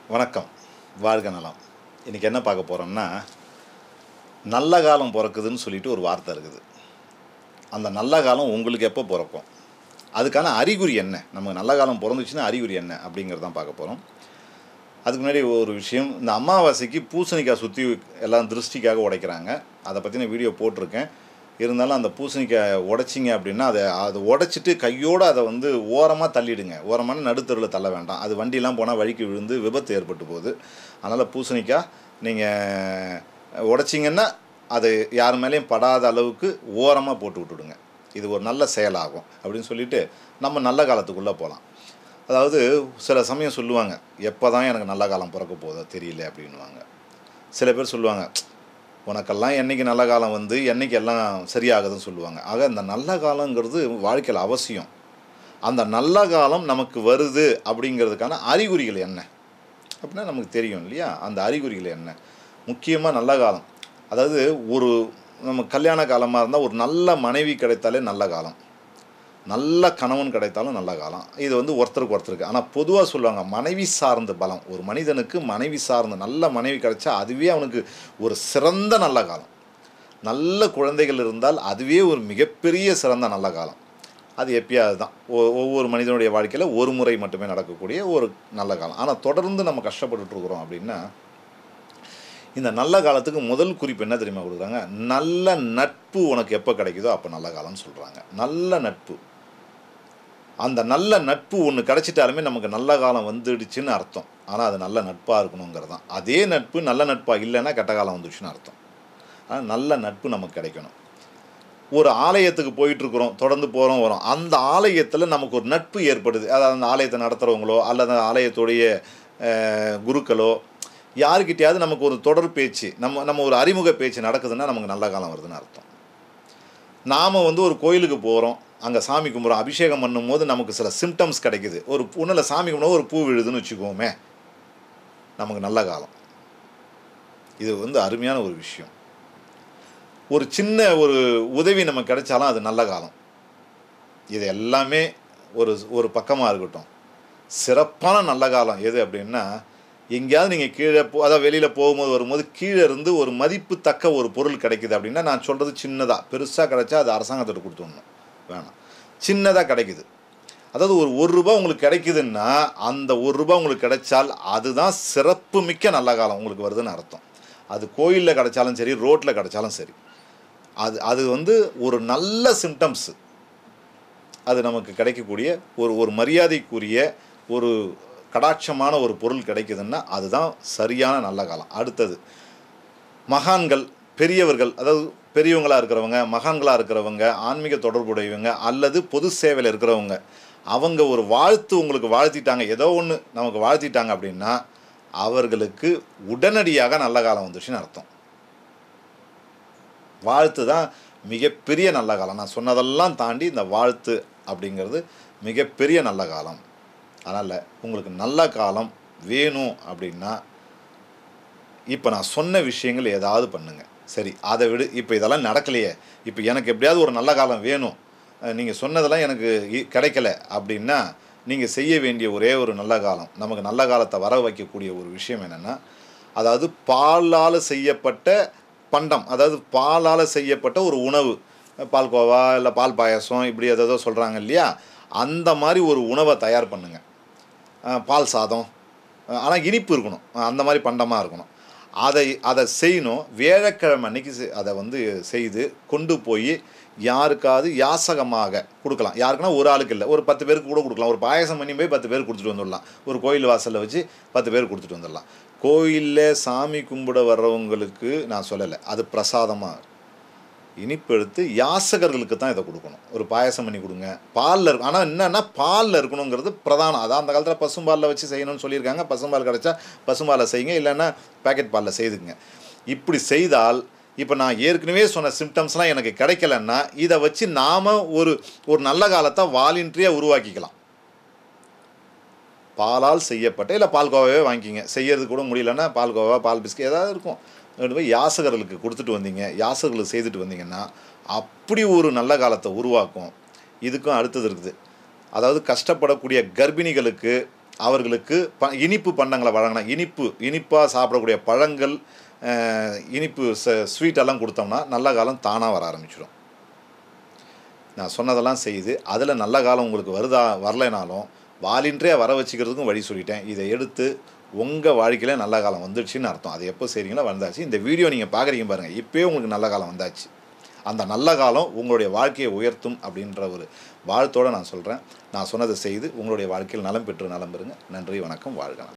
வணக்கம் வாழ்க நலம் இன்றைக்கி என்ன பார்க்க போகிறோம்னா நல்ல காலம் பிறக்குதுன்னு சொல்லிட்டு ஒரு வார்த்தை இருக்குது அந்த நல்ல காலம் உங்களுக்கு எப்போ பிறக்கும் அதுக்கான அறிகுறி என்ன நமக்கு நல்ல காலம் பிறந்துச்சுன்னா அறிகுறி என்ன அப்படிங்கிறது தான் பார்க்க போகிறோம் அதுக்கு முன்னாடி ஒரு விஷயம் இந்த அமாவாசைக்கு பூசணிக்காய் சுற்றி எல்லாம் திருஷ்டிக்காக உடைக்கிறாங்க அதை பற்றின வீடியோ போட்டிருக்கேன் இருந்தாலும் அந்த பூசணிக்காய் உடைச்சிங்க அப்படின்னா அதை அதை உடைச்சிட்டு கையோடு அதை வந்து ஓரமாக தள்ளிடுங்க ஓரமான நடுத்தருவில் தள்ள வேண்டாம் அது வண்டிலாம் போனால் வழிக்கு விழுந்து விபத்து ஏற்பட்டு போகுது அதனால் பூசணிக்காய் நீங்கள் உடைச்சிங்கன்னா அது யார் மேலேயும் படாத அளவுக்கு ஓரமாக போட்டு விட்டுடுங்க இது ஒரு நல்ல செயலாகும் அப்படின்னு சொல்லிட்டு நம்ம நல்ல காலத்துக்குள்ளே போகலாம் அதாவது சில சமயம் சொல்லுவாங்க எப்போ தான் எனக்கு நல்ல காலம் பிறக்க போதோ தெரியல அப்படின்வாங்க சில பேர் சொல்லுவாங்க உனக்கெல்லாம் என்னைக்கு நல்ல காலம் வந்து என்னைக்கு எல்லாம் சரியாகுதுன்னு சொல்லுவாங்க ஆக இந்த நல்ல காலங்கிறது வாழ்க்கையில் அவசியம் அந்த நல்ல காலம் நமக்கு வருது அப்படிங்கிறதுக்கான அறிகுறிகள் என்ன அப்படின்னா நமக்கு தெரியும் இல்லையா அந்த அறிகுறிகள் என்ன முக்கியமாக நல்ல காலம் அதாவது ஒரு நம்ம கல்யாண காலமாக இருந்தால் ஒரு நல்ல மனைவி கிடைத்தாலே நல்ல காலம் நல்ல கணவன் கிடைத்தாலும் நல்ல காலம் இது வந்து ஒருத்தருக்கு ஒருத்தருக்கு ஆனால் பொதுவாக சொல்லுவாங்க மனைவி சார்ந்த பலம் ஒரு மனிதனுக்கு மனைவி சார்ந்த நல்ல மனைவி கிடைச்சா அதுவே அவனுக்கு ஒரு சிறந்த நல்ல காலம் நல்ல குழந்தைகள் இருந்தால் அதுவே ஒரு மிகப்பெரிய சிறந்த நல்ல காலம் அது எப்பயாவது தான் ஒ- ஒவ்வொரு மனிதனுடைய வாழ்க்கையில் ஒரு முறை மட்டுமே நடக்கக்கூடிய ஒரு நல்ல காலம் ஆனால் தொடர்ந்து நம்ம கஷ்டப்பட்டுட்டு இருக்கிறோம் அப்படின்னா இந்த நல்ல காலத்துக்கு முதல் குறிப்பு என்ன தெரியுமா கொடுக்குறாங்க நல்ல நட்பு உனக்கு எப்போ கிடைக்குதோ அப்போ நல்ல காலம்னு சொல்கிறாங்க நல்ல நட்பு அந்த நல்ல நட்பு ஒன்று கிடைச்சிட்டாலுமே நமக்கு நல்ல காலம் வந்துடுச்சுன்னு அர்த்தம் ஆனால் அது நல்ல நட்பாக இருக்கணுங்கிறது தான் அதே நட்பு நல்ல நட்பாக இல்லைன்னா கெட்ட காலம் வந்துடுச்சுன்னு அர்த்தம் ஆனால் நல்ல நட்பு நமக்கு கிடைக்கணும் ஒரு ஆலயத்துக்கு போயிட்டுருக்குறோம் தொடர்ந்து போகிறோம் வரோம் அந்த ஆலயத்தில் நமக்கு ஒரு நட்பு ஏற்படுது அதாவது அந்த ஆலயத்தை நடத்துகிறவங்களோ அல்லது அந்த ஆலயத்துடைய அஹ், குருக்களோ யாருக்கிட்டையாவது நமக்கு ஒரு தொடர் பேச்சு நம்ம நம்ம ஒரு அறிமுக பேச்சு நடக்குதுன்னா நமக்கு நல்ல காலம் வருதுன்னு அர்த்தம் நாம் வந்து ஒரு கோயிலுக்கு போகிறோம் அங்கே சாமி கும்பிட்றோம் அபிஷேகம் பண்ணும்போது நமக்கு சில சிம்டம்ஸ் கிடைக்குது ஒரு ஒன்றில் சாமி கும்பிட ஒரு பூ விழுதுன்னு வச்சுக்கோமே நமக்கு நல்ல காலம் இது வந்து அருமையான ஒரு விஷயம் ஒரு சின்ன ஒரு உதவி நமக்கு கிடைச்சாலும் அது நல்ல காலம் இது எல்லாமே ஒரு ஒரு பக்கமாக இருக்கட்டும் சிறப்பான நல்ல காலம் எது அப்படின்னா எங்கேயாவது நீங்கள் கீழே போ அதாவது வெளியில் போகும்போது வரும்போது கீழே இருந்து ஒரு மதிப்பு தக்க ஒரு பொருள் கிடைக்குது அப்படின்னா நான் சொல்கிறது சின்னதாக பெருசாக கிடைச்சா அது அரசாங்கத்திட்ட கொடுத்துடணும் வேணாம் சின்னதாக கிடைக்குது அதாவது ஒரு ஒரு ரூபா உங்களுக்கு கிடைக்குதுன்னா அந்த ஒரு ரூபா உங்களுக்கு கிடைச்சால் அதுதான் சிறப்பு மிக்க நல்ல காலம் உங்களுக்கு வருதுன்னு அர்த்தம் அது கோயிலில் கிடைச்சாலும் சரி ரோட்டில் கிடைச்சாலும் சரி அது அது வந்து ஒரு நல்ல சிம்டம்ஸு அது நமக்கு கிடைக்கக்கூடிய ஒரு ஒரு மரியாதைக்குரிய ஒரு கடாட்சமான ஒரு பொருள் கிடைக்குதுன்னா அதுதான் சரியான நல்ல காலம் அடுத்தது மகான்கள் பெரியவர்கள் அதாவது பெரியவங்களாக இருக்கிறவங்க மகான்களாக இருக்கிறவங்க ஆன்மீக தொடர்புடையவங்க அல்லது பொது சேவையில் இருக்கிறவங்க அவங்க ஒரு வாழ்த்து உங்களுக்கு வாழ்த்திட்டாங்க ஏதோ ஒன்று நமக்கு வாழ்த்திட்டாங்க அப்படின்னா அவர்களுக்கு உடனடியாக நல்ல காலம் வந்துச்சுன்னு அர்த்தம் வாழ்த்து தான் மிகப்பெரிய நல்ல காலம் நான் சொன்னதெல்லாம் தாண்டி இந்த வாழ்த்து அப்படிங்கிறது மிகப்பெரிய நல்ல காலம் அதனால் உங்களுக்கு நல்ல காலம் வேணும் அப்படின்னா இப்போ நான் சொன்ன விஷயங்கள் ஏதாவது பண்ணுங்க சரி அதை விடு இப்போ இதெல்லாம் நடக்கலையே இப்போ எனக்கு எப்படியாவது ஒரு நல்ல காலம் வேணும் நீங்கள் சொன்னதெல்லாம் எனக்கு இ- கிடைக்கல அப்படின்னா நீங்கள் செய்ய வேண்டிய ஒரே ஒரு நல்ல காலம் நமக்கு நல்ல காலத்தை வர வைக்கக்கூடிய ஒரு விஷயம் என்னென்னா அதாவது பாலால் செய்யப்பட்ட பண்டம் அதாவது பாலால் செய்யப்பட்ட ஒரு உணவு பால்கோவா இல்லை பால் பாயாசம் இப்படி ஏதோ சொல்கிறாங்க இல்லையா அந்த மாதிரி ஒரு உணவை தயார் பண்ணுங்கள் அஹ் பால் சாதம் ஆனால் இனிப்பு இருக்கணும் அஹ் அந்த மாதிரி பண்டமாக இருக்கணும் அதை அதை செய்யணும் வேழக்கிழமை அன்னைக்கு செ- அதை வந்து செய்து கொண்டு போய் யாருக்காவது யாசகமாக கொடுக்கலாம் யாருக்குன்னா ஒரு ஆளுக்கு இல்லை ஒரு பத்து பேருக்கு கூட கொடுக்கலாம் ஒரு பாயசம் பண்ணி போய் பத்து பேர் கொடுத்துட்டு வந்துடலாம் ஒரு கோயில் வாசலில் வச்சு பத்து பேர் கொடுத்துட்டு வந்துடலாம் கோயிலில் சாமி கும்பிட வர்றவங்களுக்கு நான் சொல்லலை அது பிரசாதமாக இனிப்பு எடுத்து யாசகர்களுக்கு தான் இதை கொடுக்கணும் ஒரு பாயசம் பண்ணி கொடுங்க பாலில் இருக்கு ஆனால் என்னன்னா பாலில் இருக்கணுங்கிறது பிரதானம் அதான் அந்த காலத்தில் பசும்பாலில் வச்சு செய்யணும்னு சொல்லியிருக்காங்க பசும்பால் கிடச்சா பசும்பாலில் செய்யுங்க இல்லைன்னா பேக்கெட் பாலில் செய்துங்க இப்படி செய்தால் இப்போ நான் ஏற்கனவே சொன்ன சிம்டம்ஸ்லாம் எனக்கு கிடைக்கலன்னா இதை வச்சு நாம் ஒரு ஒரு நல்ல காலத்தை வாலின்ட்ரியாக உருவாக்கிக்கலாம் பாலால் செய்யப்பட்ட இல்லை பால்கோவாவே வாங்கிக்கிங்க செய்யறது கூட முடியலன்னா பால்கோவா பால் பிஸ்கட் ஏதாவது இருக்கும் கொண்டு போய் யாசகர்களுக்கு கொடுத்துட்டு வந்தீங்க யாசகர்களுக்கு செய்துட்டு வந்தீங்கன்னா அப்படி ஒரு நல்ல காலத்தை உருவாக்கும் இதுக்கும் அடுத்தது இருக்குது அதாவது கஷ்டப்படக்கூடிய கர்ப்பிணிகளுக்கு அவர்களுக்கு ப இனிப்பு பண்டங்களை வழங்கினா இனிப்பு இனிப்பாக சாப்பிடக்கூடிய பழங்கள் அஹ், இனிப்பு ச ஸ்வீட்டெல்லாம் கொடுத்தோம்னா நல்ல காலம் தானாக வர ஆரம்பிச்சிடும் நான் சொன்னதெல்லாம் செய்து அதில் நல்ல காலம் உங்களுக்கு வருதா வரலைனாலும் வாலின்றே வர வச்சுக்கிறதுக்கும் வழி சொல்லிட்டேன் இதை எடுத்து உங்கள் வாழ்க்கையில் நல்ல காலம் வந்துடுச்சுன்னு அர்த்தம் அது எப்போ செய்றீங்களோ வந்தாச்சு இந்த வீடியோ நீங்கள் பார்க்குறீங்க பாருங்கள் இப்போயே உங்களுக்கு நல்ல காலம் வந்தாச்சு அந்த நல்ல காலம் உங்களுடைய வாழ்க்கையை உயர்த்தும் அப்படின்ற ஒரு வாழ்த்தோடு நான் சொல்கிறேன் நான் சொன்னதை செய்து உங்களுடைய வாழ்க்கையில் நலம் பெற்று நலம் பெறுங்க நன்றி வணக்கம் வாழ்க நலம்